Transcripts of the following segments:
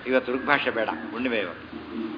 ಇವತ್ತು ಋಗ್ಭಾಷೆ ಬೇಡ ಹುಣ್ಣಿಮೆ ಇವತ್ತು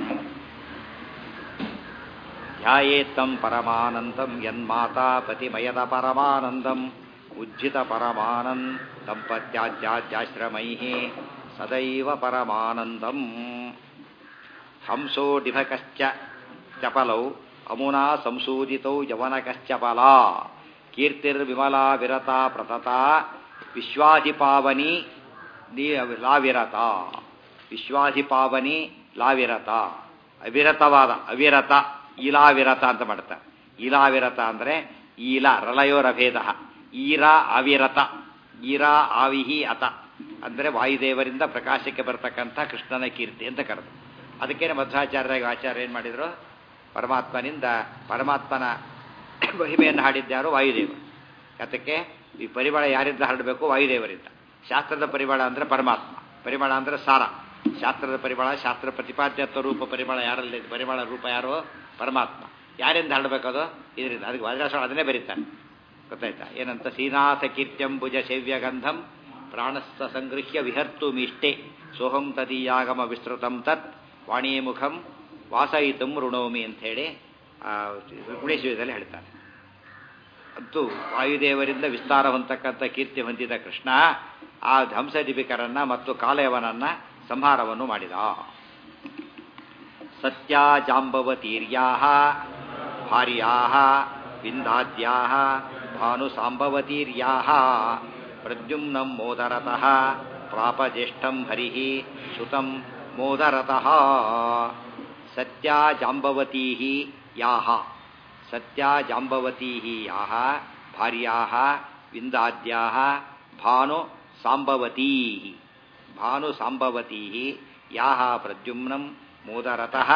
ಧ್ಯಾಯೇತ್ತಂ ಪರಮಾನಂದಂ ಯನ್ಮಾತಾ ಪತಿಮಯದ ಪರಮಾನಂದಂ ಉಜ್ಜಿತ ಪರಮಾನಂದ ದಂಪತ್ಯಾಜ್ಯಾಶ್ರಮೈ ಸದೈವ ಪರಮಾನಂದಂ ಹಂಸೋ ಡಿಭಕಶ್ಚ ಚಪಲೌ ಅಮುನಾ ಸಂಸೂದಿತೌ ಯವನಕಶ್ಚಪಲಾ ಕೀರ್ತಿರ್ವಿಮಲಾ ವಿರತಾ ಪ್ರತತಾ ವಿಶ್ವಾಧಿಪಾವನಿ ಲಾವಿರತ ವಿಶ್ವಾಧಿಪಾವನಿ ಲಾವಿರತ ಅವಿರತವಾದ ಅವಿರತ ಈಲಾವಿರತ ಅಂತ ಮಾಡ್ತಾರೆ ಈಲಾವಿರತ ಅಂದರೆ ಈಲ ರಲಯೋರಭೇದ ಈರಾ ಅವಿರತ ಈರಾ ಆವಿಹಿ ಅತ ಅಂದರೆ ವಾಯುದೇವರಿಂದ ಪ್ರಕಾಶಕ್ಕೆ ಬರತಕ್ಕಂಥ ಕೃಷ್ಣನ ಕೀರ್ತಿ ಅಂತ ಕರೆದು ಅದಕ್ಕೇನೆ ಮಧ್ವಾಚಾರ್ಯ ಆಚಾರ್ಯ ಏನು ಮಾಡಿದರು ಪರಮಾತ್ಮನಿಂದ ಪರಮಾತ್ಮನ ಮಹಿಮೆಯನ್ನು ಹಾಡಿದ್ದ್ಯಾರು ವಾಯುದೇವರು ಅದಕ್ಕೆ ಈ ಪರಿಮಳ ಯಾರಿಂದ ಹರಡಬೇಕು ವಾಯುದೇವರಿಂದ ಶಾಸ್ತ್ರದ ಪರಿಮಳ ಅಂದರೆ ಪರಮಾತ್ಮ ಪರಿಮಳ ಅಂದರೆ ಸಾರ ಶಾಸ್ತ್ರದ ಪರಿಮಳ ಶಾಸ್ತ್ರ ಪ್ರತಿಪಾದ್ಯತ್ವ ರೂಪ ಪರಿಮಳ ಯಾರಲ್ಲಿ ಪರಿಮಳ ರೂಪ ಯಾರು ಪರಮಾತ್ಮ ಯಾರಿಂದ ಹರಡಬೇಕದು ಇದರಿಂದ ಅದಕ್ಕೆ ವಜ್ರಾಸನ ಅದನ್ನೇ ಬರೀತಾನೆ ಗೊತ್ತಾಯ್ತಾ ಏನಂತ ಶ್ರೀನಾಥ ಕೀರ್ತ್ಯಂ ಭುಜ ಸೇವ್ಯ ಗಂಧಂ ಪ್ರಾಣಸ್ಥ ಸಂಗೃಹ್ಯ ವಿಹರ್ತು ಮೀಷ್ಟೆ ಸೋಹಂ ತದೀಯಾಗಮ ವಿಸ್ತೃತಂ ತತ್ ವಾಣಿಮುಖಂ ವಾಸಯಿತಂ ಋಣೋಮಿ ಅಂಥೇಳಿ ಗುಣೇಶ್ವರದಲ್ಲಿ ಹೇಳ್ತಾರೆ ಅಂತೂ ವಾಯುದೇವರಿಂದ ವಿಸ್ತಾರ ಹೊಂದತಕ್ಕಂಥ ಕೀರ್ತಿ ಹೊಂದಿದ ಕೃಷ್ಣ ಆ ಧ್ವಂಸದೀಪಿಕರನ್ನ ಮತ್ತು ಕಾಲಯವನನ್ನ ಸಂಹಾರವನ್ನು ಮಾಡಿದ ಸತ್ಯ ಜಾಂಬವತೀರ್ಯಾ ಭಾರ್ಯಾ ವಿಂದಾದ್ಯಾ ಭಾನುಸಾಂಬವತೀರ್ಯಾ ಪ್ರದ್ಯುಮ್ನಂ ಮೋದರತಃ ಪ್ರಾಪ ಜ್ಯೇಷ್ಠಂ ಹರಿ ಸುತಂ ಮೋದರತಃ ಸತ್ಯ ಜಾಂಬವತೀ ಯಾಹ ಸತ್ಯ ಜಾಂಬವತೀ ಯಾಹ ಭಾರ್ಯಾ ವಿಂದಾದ್ಯಾ ಭಾನು ಸಾಂಬವತೀ ಭಾನು ಸಾಂಬವತೀ ಯಾಹ ಪ್ರದ್ಯುಮ್ನಂ ಮೋದರತಃ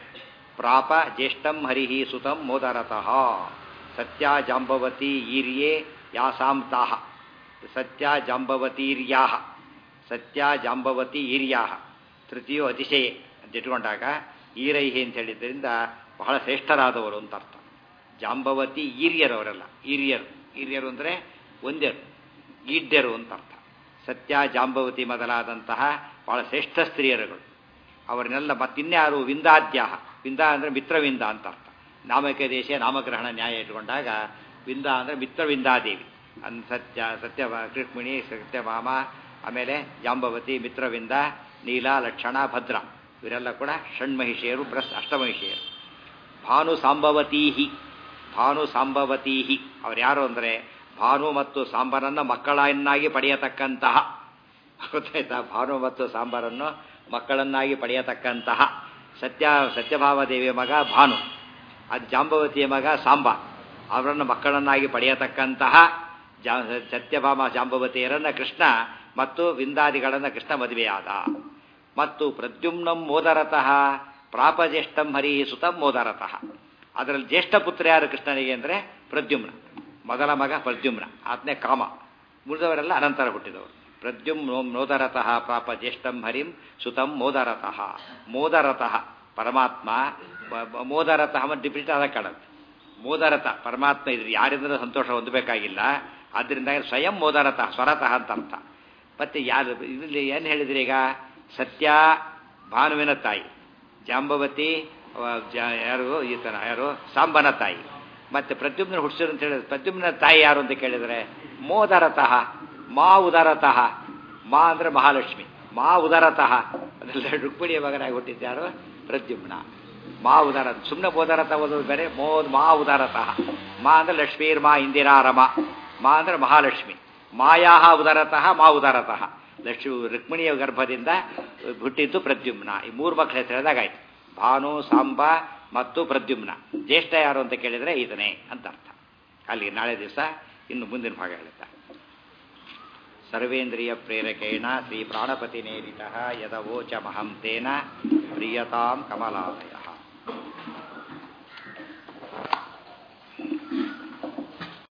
ಪ್ರಾಪ ಜ್ಯೇಷ್ಠಂ ಹರಿ ಸುತಂ ಮೋದರತಃ ಸತ್ಯ ಜಾಂಬವತಿ ಈರ್ಯೇ ಯಾಸಾಂ ತಾಹ ಸತ್ಯ ಜಾಂಬವತೀರ್ಯಾ ಸತ್ಯ ಜಾಂಬವತಿ ಈರ್ಯಾ ತೃತೀಯೋ ಅತಿಶಯ ಅಂತ ಇಟ್ಕೊಂಡಾಗ ಈರೈಹಿ ಅಂತ ಹೇಳಿದ್ರಿಂದ ಬಹಳ ಶ್ರೇಷ್ಠರಾದವರು ಅಂತ ಅರ್ಥ ಜಾಂಬವತಿ ಈರ್ಯರವರೆಲ್ಲ ಈರ್ಯರು ಈರ್ಯರು ಅಂದರೆ ಒಂದ್ಯರು ಈಡ್ಯರು ಅಂತ ಅರ್ಥ ಸತ್ಯ ಜಾಂಬವತಿ ಮೊದಲಾದಂತಹ ಬಹಳ ಶ್ರೇಷ್ಠ ಸ್ತ್ರೀಯರುಗಳು ಅವರನ್ನೆಲ್ಲ ಮತ್ತಿನ್ಯಾರು ವಿಂದಾದ್ಯ ವಿಂದ ಅಂದರೆ ಮಿತ್ರವಿಂದ ಅಂತ ಅರ್ಥ ನಾಮಕ ದೇಶ ನಾಮಗ್ರಹಣ ನ್ಯಾಯ ಇಟ್ಕೊಂಡಾಗ ವಿಂದ ಅಂದರೆ ಮಿತ್ರವಿಂದಾದೇವಿ ಅನ್ ಸತ್ಯ ಸತ್ಯ ಕೃಷ್ಮಿಣಿ ಸತ್ಯಭಾಮ ಆಮೇಲೆ ಜಾಂಬವತಿ ಮಿತ್ರವಿಂದ ನೀಲ ಲಕ್ಷಣ ಭದ್ರ ಇವರೆಲ್ಲ ಕೂಡ ಷಣ್ಮಹಿಷಿಯರು ಪ್ಲಸ್ ಅಷ್ಟಮಹಿಷಿಯರು ಭಾನು ಸಾಂಬವತೀಹಿ ಭಾನು ಸಾಂಬವತೀಹಿ ಅವ್ರು ಯಾರು ಅಂದರೆ ಭಾನು ಮತ್ತು ಸಾಂಬಾರನ್ನು ಮಕ್ಕಳನ್ನಾಗಿ ಪಡೆಯತಕ್ಕಂತಹ ಗೊತ್ತಾಯ್ತಾ ಭಾನು ಮತ್ತು ಸಾಂಬಾರನ್ನು ಮಕ್ಕಳನ್ನಾಗಿ ಪಡೆಯತಕ್ಕಂತಹ ಸತ್ಯ ಸತ್ಯಭಾಮದೇವಿಯ ಮಗ ಭಾನು ಅದು ಜಾಂಬವತಿಯ ಮಗ ಸಾಂಬ ಅವರನ್ನು ಮಕ್ಕಳನ್ನಾಗಿ ಪಡೆಯತಕ್ಕಂತಹ ಜಾ ಸತ್ಯಭಾಮ ಜಾಂಬವತಿಯರನ್ನ ಕೃಷ್ಣ ಮತ್ತು ವಿಂದಾದಿಗಳನ್ನು ಕೃಷ್ಣ ಮದುವೆಯಾದ ಮತ್ತು ಪ್ರದ್ಯುಮ್ನಂ ಮೋದರತಃ ಪ್ರಾಪಜ್ಯೇಷ್ಠಂ ಹರಿ ಸುತಂ ಮೋದರತಃ ಅದರಲ್ಲಿ ಜ್ಯೇಷ್ಠ ಪುತ್ರ ಯಾರು ಕೃಷ್ಣನಿಗೆ ಅಂದರೆ ಪ್ರದ್ಯುಮ್ನ ಮೊದಲ ಮಗ ಪ್ರದ್ಯುಮ್ನ ಆತನೇ ಕಾಮ ಉಳಿದವರೆಲ್ಲ ಅನಂತರ ಹುಟ್ಟಿದವರು ಪ್ರದ್ಯುಮ್ ಮೋದರತಃ ಪ್ರಾಪ ಜ್ಯೇಷ್ಠಂ ಹರಿಂ ಸುತಂ ಮೋದರತಃ ಮೋದರತಃ ಪರಮಾತ್ಮ ಮೋದರತಃ ಮತ್ತು ಡಿಪ್ರಿಟ್ ಅದ ಕಾಣುತ್ತೆ ಮೋದರತ ಪರಮಾತ್ಮ ಇದ್ರೆ ಯಾರಿಂದಲೂ ಸಂತೋಷ ಹೊಂದಬೇಕಾಗಿಲ್ಲ ಆದ್ದರಿಂದ ಸ್ವಯಂ ಮೋದರತಃ ಸ್ವರತಃ ಅಂತ ಅರ್ಥ ಮತ್ತೆ ಯಾರು ಇಲ್ಲಿ ಏನು ಹೇಳಿದ್ರಿ ಈಗ ಸತ್ಯ ಭಾನುವಿನ ತಾಯಿ ಜಾಂಬವತಿ ಯಾರು ಈತನ ಯಾರು ಸಾಂಬನ ತಾಯಿ ಮತ್ತೆ ಪ್ರದ್ಯುಮ್ನ ಹುಡ್ಸಿರು ಅಂತ ಹೇಳಿದ್ರೆ ಪ್ರದ್ಯುಮ್ನ ತಾಯಿ ಯಾರು ಅಂತ ಕೇಳಿದರೆ ಮೋದರತಃ ಮಾ ಉದರತಃ ಮಾ ಅಂದ್ರೆ ಮಹಾಲಕ್ಷ್ಮಿ ಮಾ ಉದರತಃ ಅದೆಲ್ಲ ರುಕ್ಮಿಣಿಯ ಮಗನಾಗಿ ಹುಟ್ಟಿದ್ಯಾರು ಪ್ರದ್ಯುಮ್ನ ಮಾ ಉದರ ಸುಮ್ಮನೆ ಮೋದರತ ಓದೋದು ಬೇರೆ ಮೋ ಮಾ ಉದರತಃ ಮಾ ಅಂದ್ರೆ ಲಕ್ಷ್ಮೀರ್ ಮಾ ಇಂದಿರಾರಮ ಮಾ ಅಂದ್ರೆ ಮಹಾಲಕ್ಷ್ಮಿ ಮಾಯಾಹ ಉದರತಃ ಮಾ ಉದರತಃ ಲಕ್ಷ್ಮಿ ರುಕ್ಮಿಣಿಯ ಗರ್ಭದಿಂದ ಹುಟ್ಟಿದ್ದು ಪ್ರದ್ಯುಮ್ನ ಈ ಮೂರು ಮಕ್ಕಳ ಹೆಸರು ಹೇಳಿದಾಗಾಯ್ತು ಭಾನು ಸಾಂಬ ಮತ್ತು ಪ್ರದ್ಯುಮ್ನ ಜ್ಯೇಷ್ಠ ಯಾರು ಅಂತ ಕೇಳಿದರೆ ಇದನೇ ಅಂತ ಅರ್ಥ ಅಲ್ಲಿ ನಾಳೆ ದಿವಸ ಇನ್ನು ಮುಂದಿನ ಭಾಗ ಹೇಳುತ್ತಾರೆ ಸರ್ವೇಂದ್ರಿಯ ಪ್ರೇರಕೇಣ ಶ್ರೀ ಪ್ರಾಣಪತಿ ನೇರಿತ ಯದವೋಚ ಮಹಂ ತೇನ ಪ್ರಿಯತಾಂ ಕಮಲಾಲಯ